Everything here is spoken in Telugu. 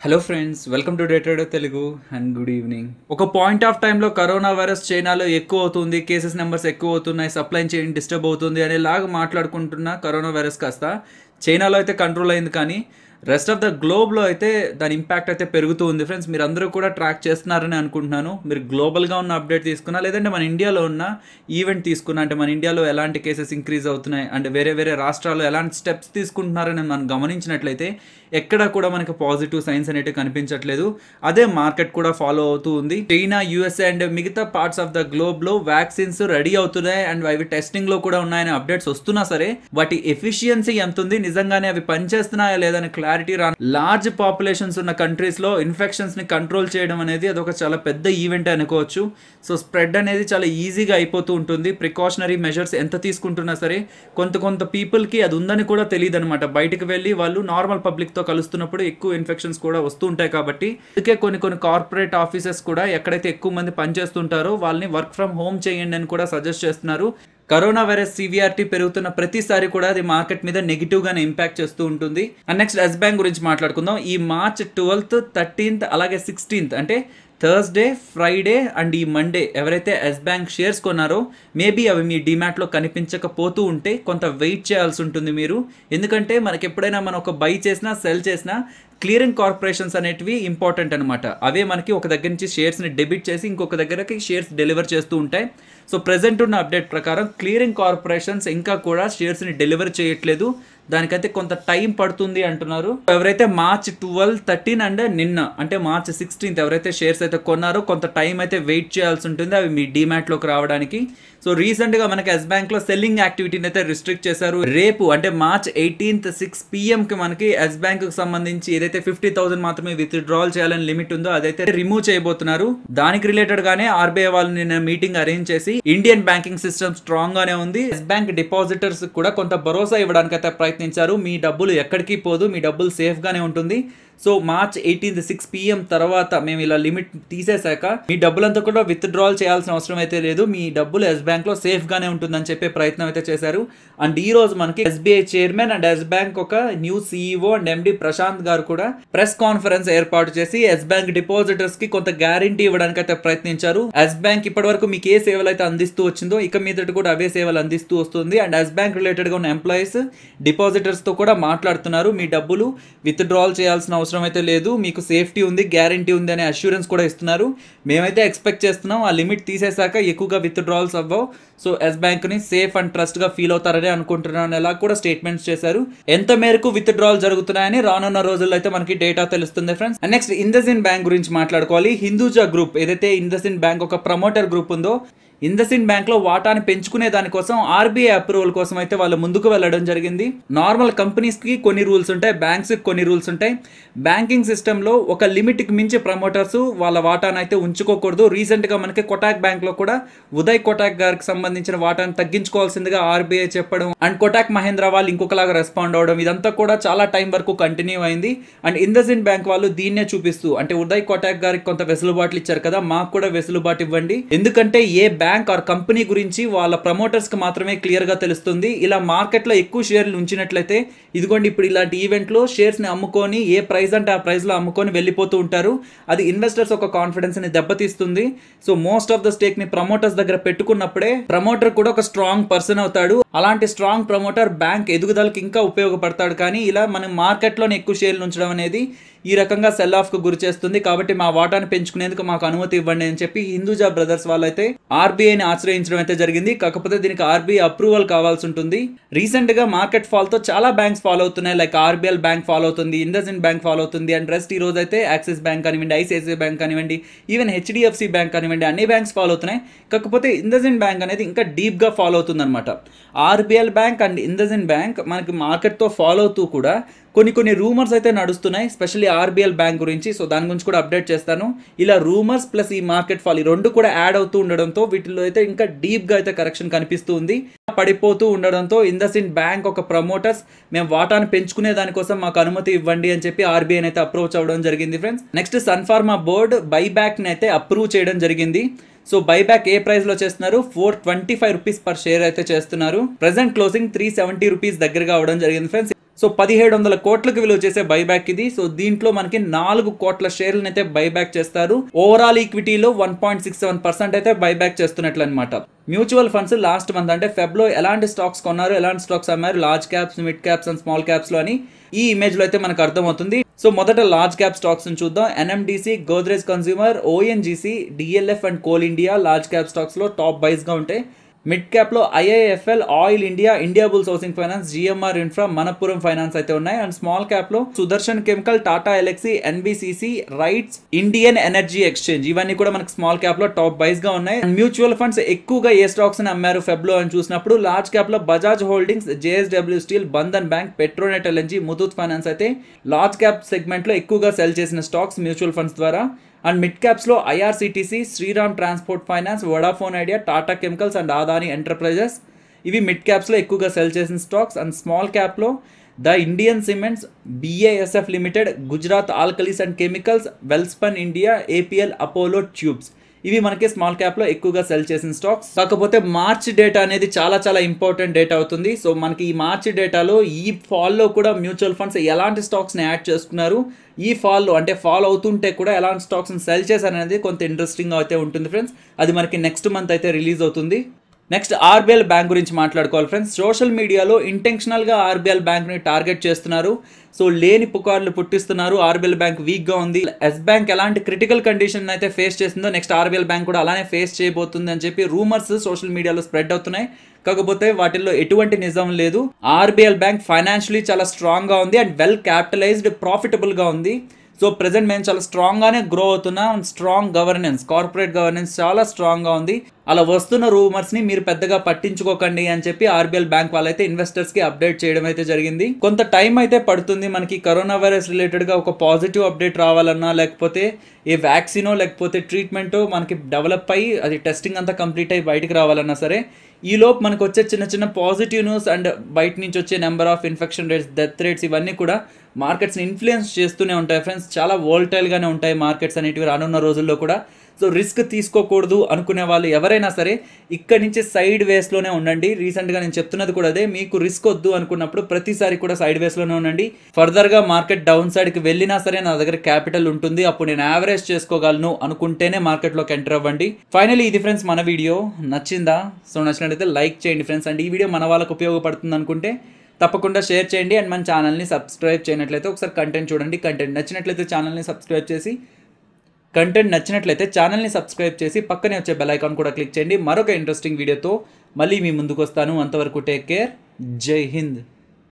hello friends welcome to dated Telugu and good evening ఒక పాయింట్ ఆఫ్ టైంలో కరోనా వైరస్ చైనాలో ఎక్కువ అవుతుంది కేసెస్ నెంబర్స్ ఎక్కువ అవుతున్నాయి సప్లై చైన్ డిస్టర్బ్ అవుతుంది అనేలాగా మాట్లాడుకుంటున్న కరోనా వైరస్ కాస్త చైనాలో అయితే కంట్రోల్ అయింది కానీ రెస్ట్ ఆఫ్ ద గ్లోబ్లో అయితే దాని ఇంపాక్ట్ అయితే పెరుగుతూ ఉంది ఫ్రెండ్స్ మీరు అందరూ కూడా ట్రాక్ చేస్తున్నారని అనుకుంటున్నాను మీరు గ్లోబల్గా ఉన్న అప్డేట్ తీసుకున్నా లేదంటే మన ఇండియాలో ఉన్న ఈవెంట్ తీసుకున్నా అంటే మన ఇండియాలో ఎలాంటి కేసెస్ ఇంక్రీజ్ అవుతున్నాయి అంటే వేరే వేరే రాష్ట్రాల్లో ఎలాంటి స్టెప్స్ తీసుకుంటున్నారని మనం గమనించినట్లయితే ఎక్కడ కూడా మనకి పాజిటివ్ సైన్స్ అనేవి కనిపించట్లేదు అదే మార్కెట్ కూడా ఫాలో అవుతూ ఉంది చైనా యూఎస్ఏ అండ్ మిగతా పార్ట్స్ ఆఫ్ ద గ్లోబ్ లో వ్యాక్సిన్స్ రెడీ అవుతున్నాయి అండ్ అవి టెస్టింగ్ లో కూడా ఉన్నాయనే అప్డేట్స్ వస్తున్నా సరే వాటి ఎఫిషియన్సీ ఎంత ఉంది నిజంగానే అవి పనిచేస్తున్నాయా లేదని క్లారిటీ రా లార్జ్ పాపులేషన్స్ ఉన్న కంట్రీస్ లో ఇన్ఫెక్షన్స్ ని కంట్రోల్ చేయడం అనేది అదొక చాలా పెద్ద ఈవెంట్ అనుకోవచ్చు సో స్ప్రెడ్ అనేది చాలా ఈజీగా అయిపోతూ ఉంటుంది ప్రికాషనరీ మెజర్స్ ఎంత తీసుకుంటున్నా సరే కొంత కొంత పీపుల్ కి అది ఉందని కూడా తెలియదు అనమాట బయటకు వెళ్ళి వాళ్ళు నార్మల్ పబ్లిక్ తో కలుస్తున్నప్పుడు ఎక్కువ ఇన్ఫెక్షన్స్ కూడా వస్తూ ఉంటాయి కాబట్టి అందుకే కొన్ని కొన్ని కార్పొరేట్ ఆఫీసెస్ కూడా ఎక్కడైతే ఎక్కువ మంది పనిచేస్తుంటారో వాళ్ళని వర్క్ ఫ్రమ్ హోమ్ చేయండి అని కూడా సజెస్ట్ చేస్తున్నారు కరోనా వైరస్ సివిఆర్టీ పెరుగుతున్న ప్రతిసారి కూడా అది మార్కెట్ మీద నెగిటివ్ గానే ఇంపాక్ట్ చేస్తూ ఉంటుంది అండ్ నెక్స్ట్ ఎస్ బ్యాంక్ గురించి మాట్లాడుకుందాం ఈ మార్చ్ ట్వెల్త్ థర్టీన్త్ అలాగే సిక్స్టీన్త్ అంటే థర్స్డే ఫ్రైడే అండ్ ఈ మండే ఎవరైతే ఎస్ బ్యాంక్ షేర్స్ కొన్నారో మేబీ అవి మీ డిమాట్లో కనిపించకపోతూ ఉంటే కొంత వెయిట్ చేయాల్సి ఉంటుంది మీరు ఎందుకంటే మనకి ఎప్పుడైనా మనం ఒక బై చేసినా సెల్ చేసినా క్లియరింగ్ కార్పొరేషన్స్ అనేటివి ఇంపార్టెంట్ అనమాట అవే మనకి ఒక దగ్గర నుంచి షేర్స్ని డెబిట్ చేసి ఇంకొక దగ్గరకి షేర్స్ డెలివర్ చేస్తూ ఉంటాయి సో ప్రజెంట్ ఉన్న అప్డేట్ ప్రకారం క్లియరింగ్ కార్పొరేషన్స్ ఇంకా కూడా షేర్స్ని డెలివర్ చేయట్లేదు దానికైతే కొంత టైం పడుతుంది అంటున్నారు ఎవరైతే మార్చ్ ట్వెల్వ్ థర్టీన్ అండ్ నిన్న అంటే మార్చ్ సిక్స్టీన్త్ ఎవరైతే షేర్స్ అయితే కొన్నారో కొంత టైం అయితే వెయిట్ చేయాల్సి ఉంటుంది అవి మీ డిమాట్లోకి రావడానికి సో రీసెంట్గా మనకి ఎస్ బ్యాంక్లో సెల్లింగ్ యాక్టివిటీని అయితే రిస్ట్రిక్ట్ చేశారు రేపు అంటే మార్చ్ ఎయిటీన్త్ సిక్స్ పిఎంకి మనకి ఎస్ బ్యాంక్కి సంబంధించి ఏదైతే ఫిఫ్టీ థౌసండ్ మాత్రమే విత్డ్రాల్ చేయాలని లిమిట్ ఉందో అదైతే రిమూవ్ చేయబోతున్నారు దానికి రిలేటెడ్ గానే ఆర్బీఐ వాళ్ళు నిన్న మీటింగ్ అరేంజ్ చేసి ఇండియన్ బ్యాంకింగ్ సిస్టమ్ స్ట్రాంగ్ గానే ఉంది ఎస్ బ్యాంక్ డిపాజిటర్స్ కూడా కొంత భరోసా ఇవ్వడానికి అయితే ప్రయత్నించారు మీ డబ్బులు ఎక్కడికి పోదు మీ డబ్బులు సేఫ్ గానే ఉంటుంది so March eighteenth six PM తర్వాత మేము ఇలా లిమిట్ తీసేశాక మీ డబ్బులంతా కూడా విత్డ్రాల్ చేయాల్సిన అవసరం అయితే లేదు మీ డబ్బులు ఎస్ బ్యాంక్ లో సేఫ్ గానే ఉంటుందని చెప్పే ప్రయత్నం అయితే చేశారు అండ్ ఈ రోజు మనకి SBI chairman and Yes bank ఒక new CEO and MD Prashant garu కూడా ప్రెస్ కాన్ఫరెన్స్ ఏర్పాటు చేసి ఎస్ బ్యాంక్ డిపాజిటర్స్ కి కొంత గ్యారంటీ ఇవ్వడానికి అయితే ప్రయత్నించారు ఎస్ బ్యాంక్ ఇప్పటి వరకు మీకు ఏ సేవలు అయితే అందిస్తూ వచ్చిందో ఇక మీదట కూడా అవే సేవలు అందిస్తూ వస్తుంది అండ్ ఎస్ బ్యాంక్ రిలేటెడ్ గా ఉన్న ఎంప్లాయీస్ డిపాజిటర్స్ తో కూడా మాట్లాడుతున్నారు మీ డబ్బులు విత్డ్రాల్ చేయాల్సిన అవసరం అయితే లేదు మీకు సేఫ్టీ ఉంది గ్యారంటీ ఉంది అనే అష్యూరెన్స్ కూడా ఇస్తున్నారు మేమైతే ఎక్స్పెక్ట్ చేస్తున్నాం ఆ లిమిట్ తీసేశాక ఎక్కువగా విత్డ్రాల్స్ అవ్వవు సో ఎస్ బ్యాంక్ని సేఫ్ అండ్ ట్రస్ట్గా ఫీల్ అవుతారని అనుకుంటున్నాను ఎలా కూడా స్టేట్మెంట్స్ చేశారు ఎంత మేరకు విత్డ్రాల్ జరుగుతున్నాయని రానున్న రోజుల్లో అయితే మనకి డేటా తెలుస్తుంది friends and next IndusInd bank గురించి మాట్లాడుకోవాలి హిందూజా గ్రూప్ ఏదైతే ఇందసిన్ బ్యాంక్ ఒక ప్రమోటర్ గ్రూప్ ఉందో ఇందసిన్ బ్యాంక్ లో వాటాని పెంచుకునే దానికోసం ఆర్బీఐ అప్రూవల్ కోసం అయితే వాళ్ళు ముందుకు వెళ్ళడం జరిగింది నార్మల్ కంపెనీస్ కి కొన్ని రూల్స్ ఉంటాయి బ్యాంక్స్ కి కొన్ని రూల్స్ ఉంటాయి బ్యాంకింగ్ సిస్టమ్ లో ఒక లిమిట్ కి మించి ప్రమోటర్స్ వాళ్ళ వాటాను అయితే ఉంచుకోకూడదు రీసెంట్ గా మనకి కొటాక్ బ్యాంక్ లో కూడా ఉదయ్ కొటాక్ గారికి సంబంధించిన వాటాను తగ్గించుకోవాల్సిందిగా ఆర్బీఐ చెప్పడం అండ్ కొటాక్ మహేంద్ర వాళ్ళు ఇంకొకలాగా రెస్పాండ్ అవడం ఇదంతా కూడా చాలా టైం వరకు కంటిన్యూ అయింది అండ్ ఇందసిన్ బ్యాంక్ వాళ్ళు దీన్నే చూపిస్తూ అంటే ఉదయ్ కొటాక్ గారికి కొంత వెసులుబాట్లు ఇచ్చారు కదా మాకు కూడా వెసులుబాటు ఇవ్వండి ఎందుకంటే ఏ బ్యాంక్ బ్యాంక్ ఆర్ కంపెనీ గురించి వాళ్ళ ప్రమోటర్స్ కి మాత్రమే క్లియర్ గా తెలుస్తుంది ఇలా మార్కెట్ లో ఎక్కువ షేర్లు ఉంచినట్లయితే ఇదిగోండి ఇప్పుడు ఇలాంటి ఈవెంట్ లో షేర్స్ ని అమ్ముకొని ఏ ప్రైస్ అంటే ఆ ప్రైస్ లో అమ్ముకొని వెళ్ళిపోతూ ఉంటారు అది ఇన్వెస్టర్స్ ఒక కాన్ఫిడెన్స్ ని దెబ్బతీస్తుంది so most of the stake ని ప్రమోటర్స్ దగ్గర పెట్టుకున్నప్పుడే ప్రమోటర్ కూడా ఒక స్ట్రాంగ్ పర్సన్ అవుతాడు అలాంటి స్ట్రాంగ్ ప్రమోటర్ బ్యాంక్ ఎదుగుదలకి ఇంకా ఉపయోగపడతాడు కానీ ఇలా మనం మార్కెట్ లోనే ఎక్కువ షేర్లు ఉంచడం అనేది ఈ రకంగా సెల్ ఆఫ్ కు గురి చేస్తుంది కాబట్టి మా వాటాను పెంచుకునేందుకు మాకు అనుమతి ఇవ్వండి అని చెప్పి హిందూజా బ్రదర్స్ వాళ్ళైతే ఆర్బీఐని ఆశ్రయించడం అయితే జరిగింది కాకపోతే దీనికి ఆర్బీఐ అప్రూవల్ కావాల్సి ఉంటుంది రీసెంట్ గా మార్కెట్ ఫాల్ తో చాలా బ్యాంక్స్ ఫాలో అవుతున్నాయి లైక్ ఆర్బీఎల్ బ్యాంక్ ఫాలో అవుతుంది ఇండస్ఇన్ బ్యాంక్ ఫాలో అవుతుంది అండ్ రెస్ట్ ఈ రోజు అయితే యాక్సిస్ బ్యాంక్ కానివ్వండి ఐసిఐసిఐ బ్యాంక్ కానివ్వండి ఈవెన్ హెచ్డిఎఫ్సి బ్యాంక్ కానివ్వండి అన్ని బ్యాంక్స్ ఫాలో అవుతున్నాయి కాకపోతే ఇండస్ఇన్ బ్యాంక్ అనేది ఇంకా డీప్ గా ఫాలో అవుతుంది అనమాట RBL bank and IndusInd bank మనకి మార్కెట్ తో ఫాలో అవుతూ కూడా కొన్ని కొన్ని రూమర్స్ అయితే నడుస్తున్నాయి స్పెషల్లీ ఆర్బీఎల్ బ్యాంక్ గురించి సో దాని గురించి కూడా అప్డేట్ చేస్తాను ఇలా రూమర్స్ ప్లస్ ఈ మార్కెట్ ఫాల్ ఈ రెండు కూడా యాడ్ అవుతూ ఉండడంతో వీటిలో అయితే ఇంకా డీప్గా అయితే కరెక్షన్ కనిపిస్తూ ఉంది పడిపోతూ ఉండడంతో ఇందసిన్ బ్యాంక్ ఒక ప్రమోటర్స్ మేము వాటాను పెంచుకునే దానికోసం మాకు అనుమతి ఇవ్వండి అని చెప్పి ఆర్బీఐని అయితే అప్రోచ్ అవ్వడం జరిగింది ఫ్రెండ్స్ నెక్స్ట్ సన్ఫార్మా బోర్డ్ బైబ్యాక్ని అయితే అప్రూవ్ చేయడం జరిగింది సో బైబ్యాక్ ఏ ప్రైస్ లో చేస్తున్నారు four twenty five rupees per share అయితే చేస్తున్నారు present closing three seventy rupees దగ్గరగా అవడం జరిగింది ఫ్రెండ్స్ సో పదిహేడు వందల కోట్లకు విలువ చేసే బైబ్యాక్ ఇది సో దీంట్లో మనకి నాలుగు కోట్ల షేర్లను అయితే బైబ్యాక్ చేస్తారు ఓవరాల్ ఈక్విటీలో one point six seven percent అయితే బైబ్యాక్ చేస్తున్నట్లు అనమాట మ్యూచువల్ ఫండ్స్ లాస్ట్ మంత్ అంటే ఫెబ్లో ఎలాంటి స్టాక్స్ కొన్నారు ఎలాంటి స్టాక్స్ అమ్మారు large caps mid caps and small caps లో అని ఈ ఇమేజ్ లో అయితే మనకు అర్థమవుతుంది సో మొదట లార్జ్ క్యాప్ స్టాక్స్ చూద్దాం NMDC Godrej consumer ONGC DLF and coal India large cap stocks లో టాప్ బైస్ గా ఉంటాయి మిడ్ క్యాప్ లో IIFL oil India Indiabulls housing finance GMR infra Manappuram finance అయితే ఉన్నాయి అండ్ స్మాల్ క్యాప్ లో Sudarshan chemical Tata Elxsi NBCC RITES Indian energy exchange ఇవన్నీ కూడా మనకి స్మాల్ క్యాప్ లో టాప్ బైస్ గా ఉన్నాయి అండ్ మ్యూచువల్ ఫండ్స్ ఎక్కువగా ఏ స్టాక్స్ ని అమ్మారు ఫెబ్ లో అని చూసినప్పుడు లార్జ్ క్యాప్ లో Bajaj holdings JSW steel Bandhan bank Petronet LNG Muthoot finance అయితే లార్జ్ క్యాప్ సెగ్మెంట్ లో ఎక్కువగా సెల్ చేసిన స్టాక్స్ మ్యూచువల్ ఫండ్స్ ద్వారా అండ్ మిడ్ క్యాప్స్లో IRCTC Shriram transport finance Vodafone Idea Tata chemicals and Adani enterprises ఇవి మిడ్ క్యాప్స్లో ఎక్కువగా సెల్ చేసిన స్టాక్స్ అండ్ స్మాల్ క్యాప్లో the Indian cements BASF limited Gujarat alkalies and chemicals Welspun India APL Apollo tubes ఇవి మనకి స్మాల్ క్యాప్లో ఎక్కువగా సెల్ చేసిన స్టాక్స్ కాకపోతే మార్చ్ డేటా అనేది చాలా చాలా ఇంపార్టెంట్ డేటా అవుతుంది సో మనకి ఈ మార్చ్ డేటాలో ఈ ఫాల్లో కూడా మ్యూచువల్ ఫండ్స్ ఎలాంటి స్టాక్స్ని యాడ్ చేసుకున్నారు ఈ ఫాల్లో అంటే ఫాల్ అవుతుంటే కూడా ఎలాంటి స్టాక్స్ని సెల్ చేశారనేది కొంత ఇంట్రెస్టింగ్ అయితే ఉంటుంది ఫ్రెండ్స్ అది మనకి నెక్స్ట్ మంత్ అయితే రిలీజ్ అవుతుంది నెక్స్ట్ ఆర్బీఎల్ బ్యాంక్ గురించి మాట్లాడుకోవాలి ఫ్రెండ్స్ సోషల్ మీడియాలో ఇంటెన్షనల్గా ఆర్బీఎల్ బ్యాంక్ని టార్గెట్ చేస్తున్నారు సో లేని పుకార్లు పుట్టిస్తున్నారు ఆర్బీఎల్ బ్యాంక్ వీక్గా ఉంది ఎస్ బ్యాంక్ ఎలాంటి క్రిటికల్ కండిషన్ అయితే ఫేస్ చేసిందో నెక్స్ట్ ఆర్బీఎల్ బ్యాంక్ కూడా అలానే ఫేస్ చేయబోతుంది అని చెప్పి రూమర్స్ సోషల్ మీడియాలో స్ప్రెడ్ అవుతున్నాయి కాకపోతే వాటిల్లో ఎటువంటి నిజం లేదు ఆర్బీఎల్ బ్యాంక్ ఫైనాన్షియలీ చాలా స్ట్రాంగ్గా ఉంది అండ్ వెల్ క్యాపిటలైజ్డ్ ప్రాఫిటబుల్గా ఉంది సో ప్రజెంట్ మేము చాలా స్ట్రాంగ్గానే గ్రో అవుతున్నాం స్ట్రాంగ్ గవర్నెన్స్ కార్పొరేట్ గవర్నెన్స్ చాలా స్ట్రాంగ్గా ఉంది అలా వస్తున్న రూమర్స్ని మీరు పెద్దగా పట్టించుకోకండి అని చెప్పి ఆర్బీఎల్ బ్యాంక్ వాళ్ళైతే ఇన్వెస్టర్స్కి అప్డేట్ చేయడం అయితే జరిగింది కొంత టైం అయితే పడుతుంది మనకి కరోనా వైరస్ రిలేటెడ్గా ఒక పాజిటివ్ అప్డేట్ రావాలన్నా లేకపోతే ఏ వ్యాక్సినో లేకపోతే ట్రీట్మెంటో మనకి డెవలప్ అయ్యి అది టెస్టింగ్ అంతా కంప్లీట్ అయ్యి బయటికి రావాలన్నా సరే ఈలోపు మనకు వచ్చే చిన్న చిన్న పాజిటివ్ న్యూస్ అండ్ బయట నుంచి వచ్చే number of infection rates death rates ఇవన్నీ కూడా మార్కెట్స్ని ఇన్ఫ్లుయెన్స్ చేస్తూనే ఉంటాయి ఫ్రెండ్స్ చాలా వోల్టైల్గానే ఉంటాయి మార్కెట్స్ అనేటివి రానున్న రోజుల్లో కూడా సో రిస్క్ తీసుకోకూడదు అనుకునే వాళ్ళు ఎవరైనా సరే ఇక్కడి నుంచి సైడ్ వేస్లోనే ఉండండి రీసెంట్గా నేను చెప్తున్నది కూడా అదే మీకు రిస్క్ వద్దు అనుకున్నప్పుడు ప్రతిసారి కూడా సైడ్ వేస్లోనే ఉండండి ఫర్దర్గా మార్కెట్ డౌన్ సైడ్కి వెళ్ళినా సరే నా దగ్గర క్యాపిటల్ ఉంటుంది అప్పుడు నేను యావరేజ్ చేసుకోగలను అనుకుంటేనే మార్కెట్లోకి ఎంటర్ అవ్వండి ఫైనలీ ఇది ఫ్రెండ్స్ మన వీడియో నచ్చిందా సో నచ్చినట్లయితే లైక్ చేయండి ఫ్రెండ్స్ అండ్ ఈ వీడియో మన వాళ్ళకు ఉపయోగపడుతుంది అనుకుంటే తప్పకుండా షేర్ చేయండి అండ్ మన ఛానల్ని సబ్స్క్రైబ్ చేయనట్లయితే ఒకసారి కంటెంట్ చూడండి కంటెంట్ నచ్చినట్లయితే ఛానల్ని సబ్స్క్రైబ్ చేసి కంటెంట్ నచ్చినట్లయితే ఛానల్ని సబ్స్క్రైబ్ చేసి పక్కనే వచ్చే బెల్ ఐకాన్ కూడా క్లిక్ చేయండి మరొక ఇంట్రెస్టింగ్ వీడియోతో మళ్ళీ మీ ముందుకు వస్తాను అంతవరకు టేక్ కేర్ జై హింద్